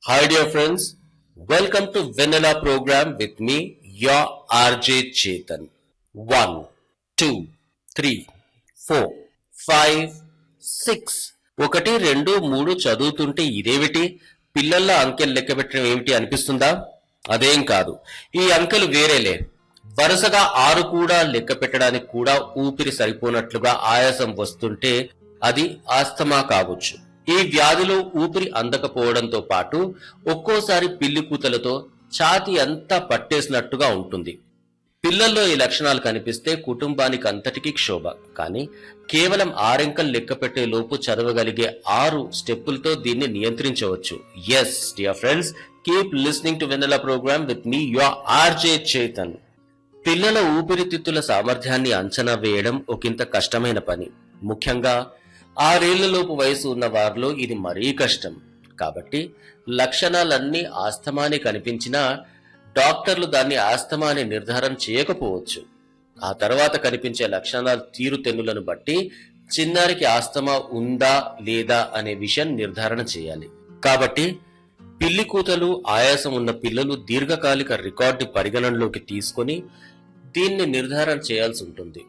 Hi, dear friends. Welcome to Vanilla program with me, your RJ Chetan. One, two, three, four, five, six. ఒకటి రెండు మూడు చదువుతుంటే ఇదేమిటి పిల్లల్లో అంకెలు లెక్క పెట్టడం ఏమిటి అనిపిస్తుందా అదేం కాదు ఈ అంకెలు వేరేలే వరుసగా ఆరు కూడా లెక్క పెట్టడానికి కూడా ఊపిరి సరిపోనట్లుగా ఆయాసం వస్తుంటే అది ఆస్తమా కావచ్చు ఈ వ్యాధిలో ఊపిరి అందకపోవడంతో పాటు ఒక్కోసారి పిల్లి కూతలతో ఛాతి అంతా పట్టేసినట్టుగా ఉంటుంది పిల్లల్లో ఈ లక్షణాలు కనిపిస్తే కుటుంబానికి అంతటికీ క్షోభ కానీ కేవలం ఆరెంకలు లెక్క పెట్టే లోపు చదవగలిగే ఆరు స్టెప్పులతో దీన్ని నియంత్రించవచ్చు yes dear friends keep listening to Vennela program with me your RJ Chetan పిల్లల ఊపిరితిత్తుల సామర్థ్యాన్ని అంచనా వేయడం ఒకంత కష్టమైన పని ముఖ్యంగా ఆరేళ్లలోపు వయసు ఉన్న వారిలో ఇది మరీ కష్టం కాబట్టి లక్షణాలన్నీ ఆస్తమాని కనిపించినా డాక్టర్లు దాన్ని ఆస్తమా అని నిర్ధారణ చేయకపోవచ్చు ఆ తర్వాత కనిపించే లక్షణాల తీరుతెన్నులను బట్టి చిన్నారికి ఆస్తమా ఉందా లేదా అనే విషయం నిర్ధారణ చేయాలి కాబట్టి పిల్లి కూతలు ఆయాసం ఉన్న పిల్లలు దీర్ఘకాలిక రికార్డు పరిగణనలోకి తీసుకొని దీన్ని నిర్ధారణ చేయాల్సి ఉంటుంది